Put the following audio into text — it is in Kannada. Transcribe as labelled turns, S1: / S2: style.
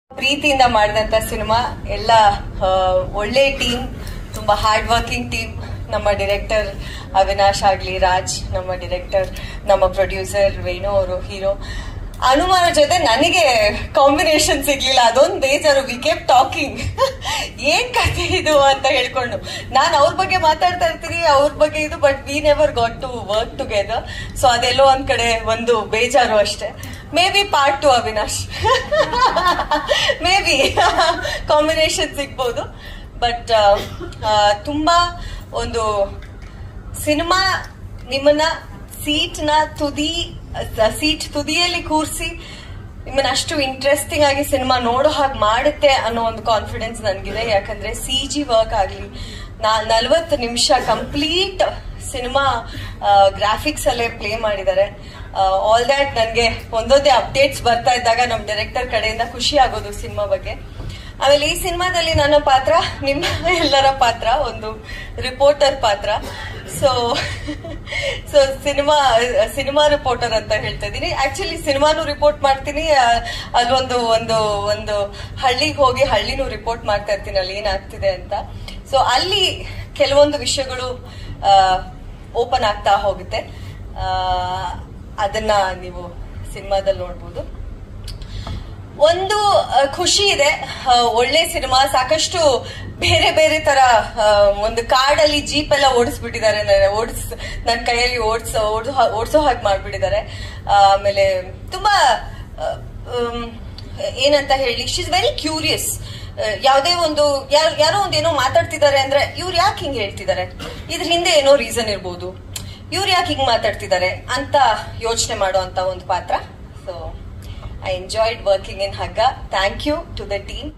S1: ಪ್ರೀತಿಯಿಂದ ಮಾಡಿದಂತ ಸಿನಿಮಾ ಎಲ್ಲ ಆ, ಒಳ್ಳೆ ಟೀಮ್ ತುಂಬಾ ಹಾರ್ಡ್ ವರ್ಕಿಂಗ್ ಟೀಮ್ ನಮ್ಮ ಡೈರೆಕ್ಟರ್ ಅವಿನಾಶ್ ಆಗ್ಲಿ ರಾಜ್ ನಮ್ಮ ಡೈರೆಕ್ಟರ್ ನಮ್ಮ ಪ್ರೊಡ್ಯೂಸರ್ ವೇಣು ಅವರು ಹೀರೋ ಹನುಮಾನ ಜೊತೆ ನನಗೆ ಕಾಂಬಿನೇಷನ್ ಸಿಗ್ಲಿಲ್ಲ ಅದೊಂದು ಬೇಜಾರು ವಿ ಕೇಪ್ ಟಾಕಿಂಗ್ ಏನ್ ಕತೆ ಇದು ಅಂತ ಹೇಳ್ಕೊಂಡು ನಾನು ಅವ್ರ ಬಗ್ಗೆ ಮಾತಾಡ್ತಾ ಇರ್ತೀನಿ ಅವ್ರ ಬಗ್ಗೆ ಇದು but we never got to work together so ಅದೆಲ್ಲೋ ಒಂದ್ ಕಡೆ ಒಂದು ಬೇಜಾರು ಅಷ್ಟೇ maybe part two Avinash maybe combination ಸಿಗ್ಬೋದು ಬಟ್ ತುಂಬಾ ಒಂದು ಸಿನಿಮಾ ನಿಮ್ಮನ್ನ ಸೀಟ್ ನ ತುದಿ ಸೀಟ್ ತುದಿಯಲ್ಲಿ ಕೂರಿಸಿ ನಿಮ್ಮನ್ನ ಅಷ್ಟು ಇಂಟ್ರೆಸ್ಟಿಂಗ್ ಆಗಿ ಸಿನಿಮಾ ನೋಡೋ ಹಾಗೆ ಮಾಡುತ್ತೆ ಅನ್ನೋ ಒಂದು ಕಾನ್ಫಿಡೆನ್ಸ್ ನನಗಿದೆ ಯಾಕಂದ್ರೆ ಸಿ ಜಿ ವರ್ಕ್ ಆಗಲಿ ನಲ್ವತ್ತು ನಿಮಿಷ ಕಂಪ್ಲೀಟ್ ಸಿನಿಮಾ ಗ್ರಾಫಿಕ್ಸ್ ಅಲ್ಲೇ ಪ್ಲೇ ಮಾಡಿದ್ದಾರೆ ಆಲ್ ದ್ಯಾಟ್ ನನಗೆ ಒಂದೊಂದೇ ಅಪ್ಡೇಟ್ಸ್ ಬರ್ತಾ ಇದ್ದಾಗ ನಮ್ಮ ಡೈರೆಕ್ಟರ್ ಕಡೆಯಿಂದ ಖುಷಿ ಆಗೋದು ಸಿನಿಮಾ ಬಗ್ಗೆ ಆಮೇಲೆ ಈ ಸಿನಿಮಾದಲ್ಲಿ ನನ್ನ ಪಾತ್ರ ನಿಮ್ಮ ಎಲ್ಲರ ಪಾತ್ರ ಒಂದು ರಿಪೋರ್ಟರ್ ಪಾತ್ರ ಸೊ ಸೊ ಸಿನಿಮಾ ಸಿನಿಮಾ ರಿಪೋರ್ಟರ್ ಅಂತ ಹೇಳ್ತಾ ಇದ್ದೀನಿ ಆಕ್ಚುಲಿ ಸಿನಿಮಾನು ರಿಪೋರ್ಟ್ ಮಾಡ್ತೀನಿ ಆ, ಅಲ್ಲೊಂದು ಒಂದು ಒಂದು ಹಳ್ಳಿಗೆ ಹೋಗಿ ಹಳ್ಳಿನೂ ರಿಪೋರ್ಟ್ ಮಾಡ್ತಾ ಇರ್ತೀನಿ ಅಲ್ಲಿ ಏನಾಗ್ತಿದೆ ಅಂತ ಸೊ ಅಲ್ಲಿ ಕೆಲವೊಂದು ವಿಷಯಗಳು ಓಪನ್ ಆಗ್ತಾ ಹೋಗುತ್ತೆ ಆ, ಅದನ್ನ ನೀವು ಸಿನಿಮಾದಲ್ಲಿ ನೋಡ್ಬೋದು ಒಂದು ಆ, ಖುಷಿ ಇದೆ ಆ, ಒಳ್ಳೆ ಸಿನಿಮಾ ಸಾಕಷ್ಟು ಬೇರೆ ಬೇರೆ ತರ ಆ, ಒಂದು ಕಾಡಲ್ಲಿ ಜೀಪ್ ಎಲ್ಲ ಓಡಿಸ್ಬಿಟ್ಟಿದ್ದಾರೆ ನನ್ನ- ಓಡಿಸ್ ನನ್ನ ಕೈಯಲ್ಲಿ ಓಡಿಸ ಓಡಿಸೋ ಹಾಗೆ ಮಾಡ್ಬಿಟ್ಟಿದ್ದಾರೆ ಆ, ಆಮೇಲೆ ತುಂಬಾ ಆ, ಉಮ್, ಏನಂತ ಹೇಳಿ ಶಿ ಇಸ್ ವೆರಿ ಕ್ಯೂರಿಯಸ್ ಯಾವುದೇ ಒಂದು ಯಾರ್- ಯಾರೋ ಒಂದು ಏನೋ ಮಾತಾಡ್ತಿದ್ದಾರೆ ಅಂದ್ರೆ ಇವ್ರು ಯಾಕೆ ಹಿಂಗ್ ಹೇಳ್ತಿದ್ದಾರೆ ಇದ್ರ ಹಿಂದೆ ಏನೋ ರೀಸನ್ ಇರ್ಬೋದು ಇವ್ರು ಯಾಕೆ ಹಿಂಗ್ ಮಾತಾಡ್ತಿದ್ದಾರೆ ಅಂತ ಯೋಚನೆ ಮಾಡುವಂತ ಒಂದು ಪಾತ್ರ so I enjoyed working in Hagga. Thank you to the team.